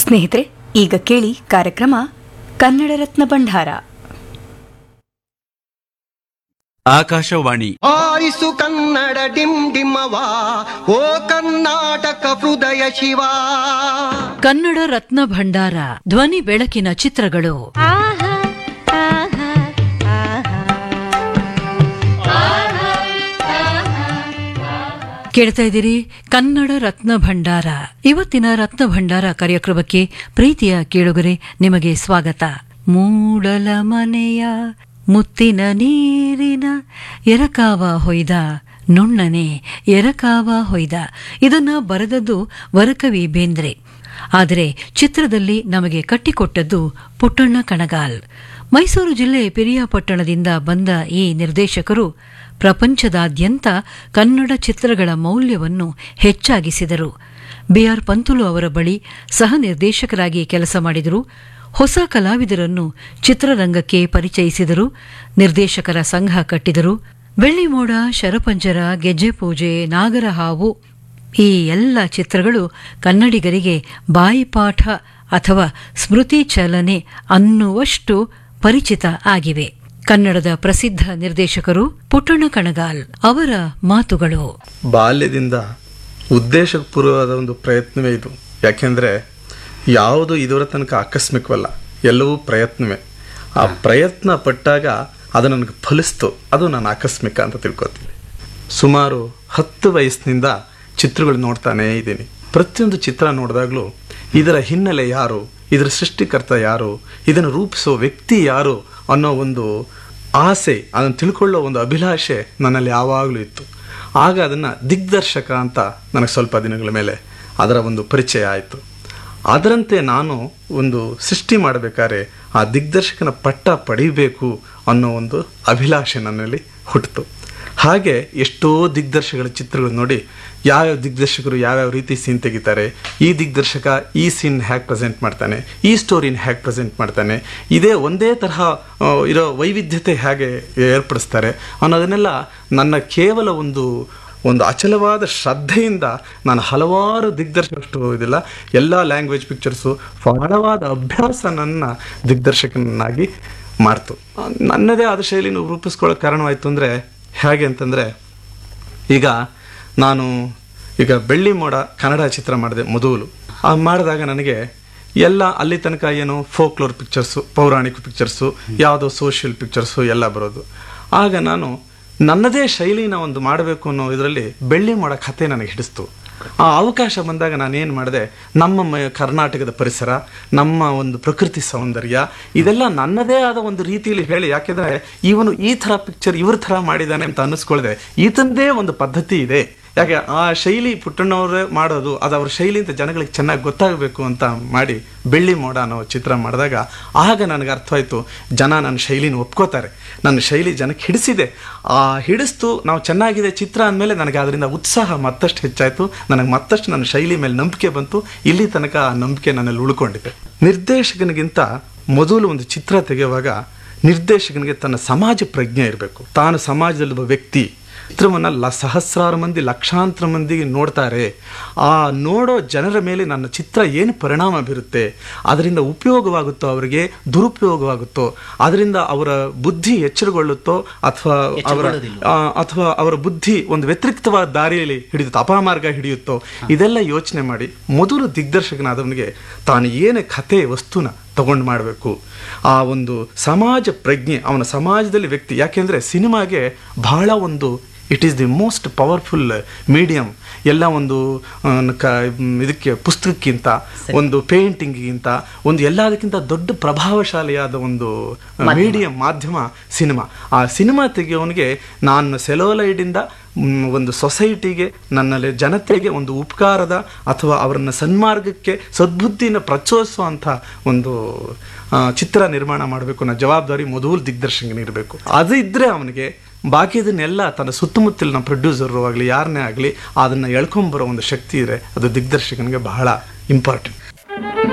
ಸ್ನೇಹಿತರೆ ಈಗ ಕೇಳಿ ಕಾರ್ಯಕ್ರಮ ಕನ್ನಡ ರತ್ನ ಭಂಡಾರ ಆಕಾಶವಾಣಿ ಆರಿಸು ಕನ್ನಡ ಡಿಮ್ ಡಿಮ್ಮವ ಓ ಕರ್ನಾಟಕ ಹೃದಯ ಶಿವ ಕನ್ನಡ ರತ್ನ ಭಂಡಾರ ಧ್ವನಿ ಬೆಳಕಿನ ಚಿತ್ರಗಳು ಕೇಳ್ತಾ ಇದ್ದೀರಿ ಕನ್ನಡ ರತ್ನ ಭಂಡಾರ ಇವತ್ತಿನ ರತ್ನ ಭಂಡಾರ ಕಾರ್ಯಕ್ರಮಕ್ಕೆ ಪ್ರೀತಿಯ ಕೇಳುಗರೆ ನಿಮಗೆ ಸ್ವಾಗತ ಮೂಡಲ ಮನೆಯ ಮುತ್ತಿನ ನೀರಿನ ಎರಕಾವ ಹೊಯ್ದ ನುಣ್ಣನೆ ಎರಕಾವ ಹೊಯ್ದ ಇದನ್ನ ಬರೆದದ್ದು ವರಕವಿ ಬೇಂದ್ರೆ ಆದರೆ ಚಿತ್ರದಲ್ಲಿ ನಮಗೆ ಕಟ್ಟಿಕೊಟ್ಟದ್ದು ಪುಟ್ಟಣ್ಣ ಕಣಗಾಲ್ ಮೈಸೂರು ಜಿಲ್ಲೆ ಪಿರಿಯಾಪಟ್ಟಣದಿಂದ ಬಂದ ಈ ನಿರ್ದೇಶಕರು ಪ್ರಪಂಚದಾದ್ಯಂತ ಕನ್ನಡ ಚಿತ್ರಗಳ ಮೌಲ್ಯವನ್ನು ಹೆಚ್ಚಾಗಿಸಿದರು ಬಿಆರ್ ಪಂತುಲು ಅವರ ಬಳಿ ಸಹ ನಿರ್ದೇಶಕರಾಗಿ ಕೆಲಸ ಮಾಡಿದರು ಹೊಸ ಕಲಾವಿದರನ್ನು ಚಿತ್ರರಂಗಕ್ಕೆ ಪರಿಚಯಿಸಿದರು ನಿರ್ದೇಶಕರ ಸಂಘ ಕಟ್ಟಿದರು ಬೆಳ್ಳಿಮೋಡ ಶರಪಂಜರ ಗೆಜ್ಜೆ ಪೂಜೆ ನಾಗರಹಾವು ಈ ಎಲ್ಲ ಚಿತ್ರಗಳು ಕನ್ನಡಿಗರಿಗೆ ಬಾಯಿಪಾಠ ಅಥವಾ ಸ್ಮೃತಿ ಚಲನೆ ಅನ್ನುವಷ್ಟು ಪರಿಚಿತ ಆಗಿವೆ ಕನ್ನಡದ ಪ್ರಸಿದ್ಧ ನಿರ್ದೇಶಕರು ಪುಟ್ಟಣ ಕಣಗಾಲ್ ಅವರ ಮಾತುಗಳು ಬಾಲ್ಯದಿಂದ ಉದ್ದೇಶಪೂರ್ವವಾದ ಒಂದು ಪ್ರಯತ್ನವೇ ಇದು ಯಾಕೆಂದರೆ ಯಾವುದು ಇದರ ತನಕ ಆಕಸ್ಮಿಕವಲ್ಲ ಎಲ್ಲವೂ ಪ್ರಯತ್ನವೇ ಆ ಪ್ರಯತ್ನ ಪಟ್ಟಾಗ ಅದು ನನಗೆ ಫಲಿಸ್ತು ಅದು ನಾನು ಆಕಸ್ಮಿಕ ಅಂತ ತಿಳ್ಕೊತೀನಿ ಸುಮಾರು ಹತ್ತು ವಯಸ್ಸಿನಿಂದ ಚಿತ್ರಗಳು ನೋಡ್ತಾನೇ ಇದ್ದೀನಿ ಪ್ರತಿಯೊಂದು ಚಿತ್ರ ನೋಡಿದಾಗಲೂ ಇದರ ಹಿನ್ನೆಲೆ ಯಾರು ಇದರ ಸೃಷ್ಟಿಕರ್ತ ಯಾರು ಇದನ್ನು ರೂಪಿಸೋ ವ್ಯಕ್ತಿ ಯಾರು ಅನ್ನೋ ಒಂದು ಆಸೆ ಅದನ್ನು ತಿಳ್ಕೊಳ್ಳೋ ಒಂದು ಅಭಿಲಾಷೆ ನನ್ನಲ್ಲಿ ಯಾವಾಗಲೂ ಇತ್ತು ಆಗ ಅದನ್ನು ದಿಗ್ದರ್ಶಕ ಅಂತ ನನಗೆ ಸ್ವಲ್ಪ ದಿನಗಳ ಮೇಲೆ ಅದರ ಒಂದು ಪರಿಚಯ ಆಯಿತು ಅದರಂತೆ ನಾನು ಒಂದು ಸೃಷ್ಟಿ ಮಾಡಬೇಕಾದ್ರೆ ಆ ದಿಗ್ದರ್ಶಕನ ಪಟ್ಟ ಪಡಿಬೇಕು ಅನ್ನೋ ಒಂದು ಅಭಿಲಾಷೆ ನನ್ನಲ್ಲಿ ಹುಟ್ಟಿತು ಹಾಗೆ ಎಷ್ಟೋ ದಿಗ್ದರ್ಶಕಗಳ ಚಿತ್ರಗಳು ನೋಡಿ ಯಾವ್ಯಾವ ದಿಗ್ದರ್ಶಕರು ಯಾವ್ಯಾವ ರೀತಿ ಸೀನ್ ತೆಗಿತಾರೆ ಈ ದಿಗ್ದರ್ಶಕ ಈ ಸೀನ್ ಹ್ಯಾಕ್ ಪ್ರೆಸೆಂಟ್ ಮಾಡ್ತಾನೆ ಈ ಸ್ಟೋರಿನ ಹ್ಯಾಕ್ ಪ್ರೆಸೆಂಟ್ ಮಾಡ್ತಾನೆ ಇದೇ ಒಂದೇ ತರಹ ಆ, ಇರೋ ವೈವಿಧ್ಯತೆ ಹೇಗೆ ಏರ್ಪಡಿಸ್ತಾರೆ ಅನ್ನೋದನ್ನೆಲ್ಲ ನನ್ನ ಕೇವಲ ಒಂದು ಒಂದು ಅಚಲವಾದ ಶ್ರದ್ಧೆಯಿಂದ ನಾನು ಹಲವಾರು ದಿಗ್ದರ್ಶಕಷ್ಟು ಇದಿಲ್ಲ ಎಲ್ಲ ಲ್ಯಾಂಗ್ವೇಜ್ ಪಿಕ್ಚರ್ಸು ಬಹಳವಾದ ಅಭ್ಯಾಸ ನನ್ನ ದಿಗ್ದರ್ಶಕನಾಗಿ ಮಾಡ್ತು ಆ, ನನ್ನದೇ ಆದ ಶೈಲಿನ ರೂಪಿಸ್ಕೊಳ್ಳೋಕೆ ಕಾರಣವಾಯಿತು ಅಂದರೆ ಹೇಗೆ ಅಂತಂದರೆ ಈಗ ನಾನು ಈಗ ಬೆಳ್ಳಿ ಮೋಡ ಕನ್ನಡ ಚಿತ್ರ ಮಾಡಿದೆ ಮೊದಲು ಆ ಮಾಡಿದಾಗ ನನಗೆ ಎಲ್ಲ ಅಲ್ಲಿ ತನಕ ಏನು ಫೋಕ್ಲೋರ್ ಪಿಕ್ಚರ್ಸು ಪೌರಾಣಿಕ ಪಿಕ್ಚರ್ಸು ಯಾವುದೋ ಸೋಷಿಯಲ್ ಪಿಕ್ಚರ್ಸು ಎಲ್ಲ ಬರೋದು ಆಗ ನಾನು ನನ್ನದೇ ಶೈಲಿನ ಒಂದು ಮಾಡಬೇಕು ಅನ್ನೋ ಇದರಲ್ಲಿ ಬೆಳ್ಳಿ ಮೋಡ ಕಥೆ ನನಗೆ ಹಿಡಿಸ್ತು ಆ ಅವಕಾಶ ಬಂದಾಗ ನಾನೇನು ಮಾಡಿದೆ ನಮ್ಮ ಮ- ಕರ್ನಾಟಕದ ಪರಿಸರ ನಮ್ಮ ಒಂದು ಪ್ರಕೃತಿ ಸೌಂದರ್ಯ ಇದೆಲ್ಲ ನನ್ನದೇ ಆದ ಒಂದು ರೀತಿಯಲ್ಲಿ ಹೇಳಿ ಯಾಕೆಂದರೆ ಇವನು ಈ ಥರ ಪಿಕ್ಚರ್ ಇವ್ರ ಥರ ಮಾಡಿದ್ದಾನೆ ಅಂತ ಅನ್ನಿಸ್ಕೊಳ್ದೆ ಈತಂದೇ ಒಂದು ಪದ್ಧತಿ ಇದೆ ಯಾಕೆ ಆ ಶೈಲಿ ಪುಟ್ಟಣ್ಣವರೇ ಮಾಡೋದು ಅದು ಅವ್ರ ಶೈಲಿ ಅಂತ ಜನಗಳಿಗೆ ಚೆನ್ನಾಗಿ ಗೊತ್ತಾಗಬೇಕು ಅಂತ ಮಾಡಿ ಬೆಳ್ಳಿ ಮೋಡ ಅನ್ನೋ ಚಿತ್ರ ಮಾಡಿದಾಗ ಆಗ ನನಗೆ ಅರ್ಥವಾಯಿತು ಜನ ನನ್ನ ಶೈಲಿನ ಒಪ್ಕೋತಾರೆ ನನ್ನ ಶೈಲಿ ಜನಕ್ಕೆ ಹಿಡಿಸಿದೆ ಆ ಹಿಡಿಸ್ತು ನಾವು ಚೆನ್ನಾಗಿದೆ ಚಿತ್ರ ಅಂದಮೇಲೆ ನನಗೆ ಅದರಿಂದ ಉತ್ಸಾಹ ಮತ್ತಷ್ಟು ಹೆಚ್ಚಾಯಿತು ನನಗೆ ಮತ್ತಷ್ಟು ನನ್ನ ಶೈಲಿ ಮೇಲೆ ನಂಬಿಕೆ ಬಂತು ಇಲ್ಲಿ ತನಕ ಆ ನಂಬಿಕೆ ನನ್ನಲ್ಲಿ ಉಳ್ಕೊಂಡಿದೆ ನಿರ್ದೇಶಕನಿಗಿಂತ ಮೊದಲು ಒಂದು ಚಿತ್ರ ತೆಗೆಯುವಾಗ ನಿರ್ದೇಶಕನಿಗೆ ತನ್ನ ಸಮಾಜ ಪ್ರಜ್ಞೆ ಇರಬೇಕು ತಾನು ಸಮಾಜದಲ್ಲಿರುವ ವ್ಯಕ್ತಿ ಚಿತ್ರವನ್ನ ಲ ಸಹಸ್ರಾರು ಮಂದಿ ಲಕ್ಷಾಂತರ ಮಂದಿಗೆ ನೋಡ್ತಾರೆ ಆ ನೋಡೋ ಜನರ ಮೇಲೆ ನನ್ನ ಚಿತ್ರ ಏನು ಪರಿಣಾಮ ಬೀರುತ್ತೆ ಅದರಿಂದ ಉಪಯೋಗವಾಗುತ್ತೋ ಅವರಿಗೆ ದುರುಪಯೋಗವಾಗುತ್ತೋ ಅದರಿಂದ ಅವರ ಬುದ್ಧಿ ಎಚ್ಚರಗೊಳ್ಳುತ್ತೋ ಅಥವಾ ಅವರ ಆ, ಅಥವಾ ಅವರ ಬುದ್ಧಿ ಒಂದು ವ್ಯತಿರಿಕ್ತವಾದ ದಾರಿಯಲ್ಲಿ ಹಿಡಿಯುತ್ತೋ ಅಪಮಾರ್ಗ ಹಿಡಿಯುತ್ತೋ ಇದೆಲ್ಲ ಯೋಚನೆ ಮಾಡಿ ಮೊದಲು ದಿಗ್ದರ್ಶಕನಾದವನಿಗೆ ತಾನು ಏನೇ ಕಥೆ ವಸ್ತುನ ತಗೊಂಡು ಮಾಡಬೇಕು ಆ ಒಂದು ಸಮಾಜ ಪ್ರಜ್ಞೆ ಅವನ ಸಮಾಜದಲ್ಲಿ ವ್ಯಕ್ತಿ ಯಾಕೆಂದರೆ ಸಿನಿಮಾಗೆ ಬಹಳ ಒಂದು it is the most powerful medium ಎಲ್ಲ ಒಂದು ಆ, ಕ ಮ್, ಇದಕ್ಕೆ ಪುಸ್ತಕಕ್ಕಿಂತ ಒಂದು ಪೇಂಟಿಂಗಿಗಿಂತ ಒಂದು ಎಲ್ಲದಕ್ಕಿಂತ ದೊಡ್ಡ ಪ್ರಭಾವಶಾಲಿಯಾದ ಒಂದು ಮೀಡಿಯಂ ಮಾಧ್ಯಮ ಸಿನಿಮಾ ಆ ಸಿನಿಮಾ ತೆಗೆಯೋನಿಗೆ ನಾನು ಸೆಲೋಲೈಡಿಂದ ಮ್, ಒಂದು ಸೊಸೈಟಿಗೆ ನನ್ನಲ್ಲಿ ಜನತೆಗೆ ಒಂದು ಉಪಕಾರದ ಅಥವಾ ಅವರನ್ನ ಸನ್ಮಾರ್ಗಕ್ಕೆ ಸದ್ಬುದ್ಧಿನ ಪ್ರಚೋದಿಸುವಂಥ ಒಂದು ಆ, ಚಿತ್ರ ನಿರ್ಮಾಣ ಮಾಡಬೇಕು ಅನ್ನೋ ಜವಾಬ್ದಾರಿ ಮೊದಲು ದಿಗ್ದರ್ಶಕನಿರಬೇಕು ಅದು ಇದ್ದರೆ ಅವನಿಗೆ ಬಾಕಿದನ್ನೆಲ್ಲ ತನ್ನ ಸುತ್ತಮುತ್ತಲಿನ ಪ್ರೊಡ್ಯೂಸರು ಆಗಲಿ ಯಾರನ್ನೇ ಆಗಲಿ ಅದನ್ನು ಎಳ್ಕೊಂಬರೋ ಒಂದು ಶಕ್ತಿ ಇದೆ ಅದು ದಿಗ್ದರ್ಶಕನಿಗೆ ಬಹಳ ಇಂಪಾರ್ಟೆಂಟ್